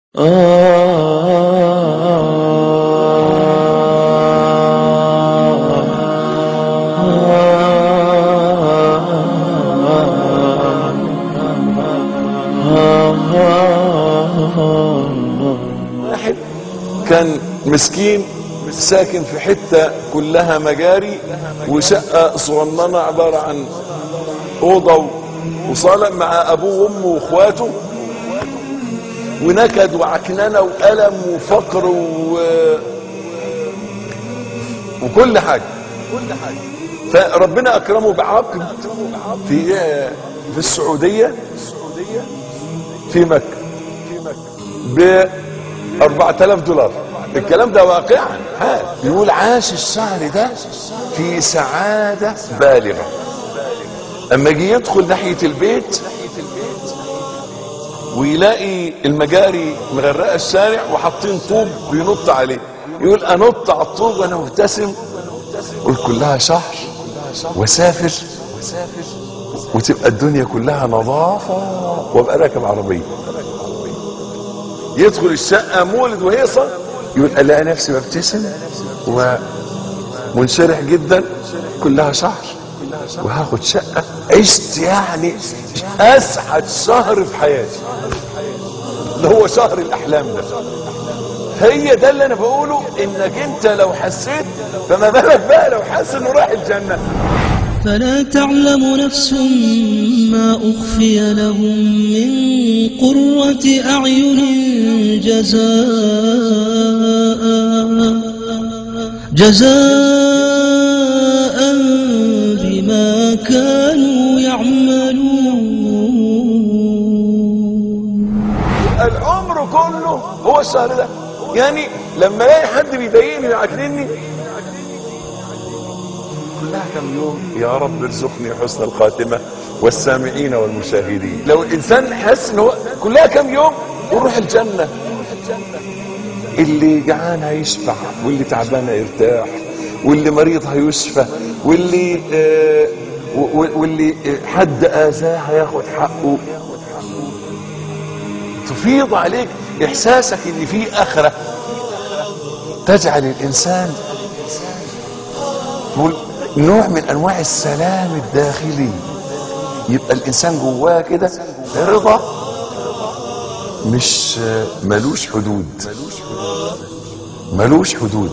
واحد كان مسكين ساكن في حتة كلها مجاري وشقة صغننة عبارة عن أوضة وصالة مع أبوه وأمه وإخواته ونكد وعكننة وألم وفقر و... وكل حاجة فربنا أكرمه بعقد في في السعودية في مكة ب 4000 دولار الكلام ده واقعا حال يقول عاش الشهر ده في سعادة بالغة اما جه يدخل ناحية البيت ويلاقي المجاري مغرقة الشارع وحاطين طوب بينط عليه يقول انط على الطوب وانا مبتسم قول كلها شهر وسافر وتبقى الدنيا كلها نظافة وابقى راكب عربية يدخل الشقة مولد وهيصة يقول الاقي نفسي ببتسم ومنشرح جدا كلها شهر وهاخد شقة عشت يعني اسعد شهر في حياتي اللي هو شهر الاحلام ده هي ده اللي انا بقوله انك انت لو حسيت فما بالك بقى لو حاسس انه رايح الجنة فلا تعلم نفس ما أخفي لهم من قرة أعين جزاء جزاء بما كانوا يعملون العمر كله هو الشهر ده يعني لما الاقي حد بيضايقني ويعكنني كلها كم يوم يا رب ارزقني حسن الخاتمة والسامعين والمشاهدين لو الانسان حس ان هو كلها كم يوم وروح الجنة اللي جعان هيشبع واللي تعبان هيرتاح واللي مريض هيشفى واللي آه و- و- واللي آه، حد اذاه هياخد حقه تفيض عليك احساسك ان في اخره تجعل الانسان تقول نوع من انواع السلام الداخلي يبقى الانسان جواه كده رضا مش ملوش حدود ملوش حدود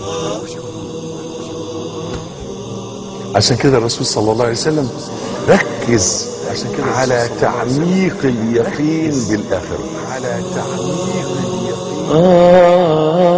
عشان كده الرسول صلى الله عليه وسلم ركز عشان كده على تعميق اليقين بالاخره على تعميق اليقين آه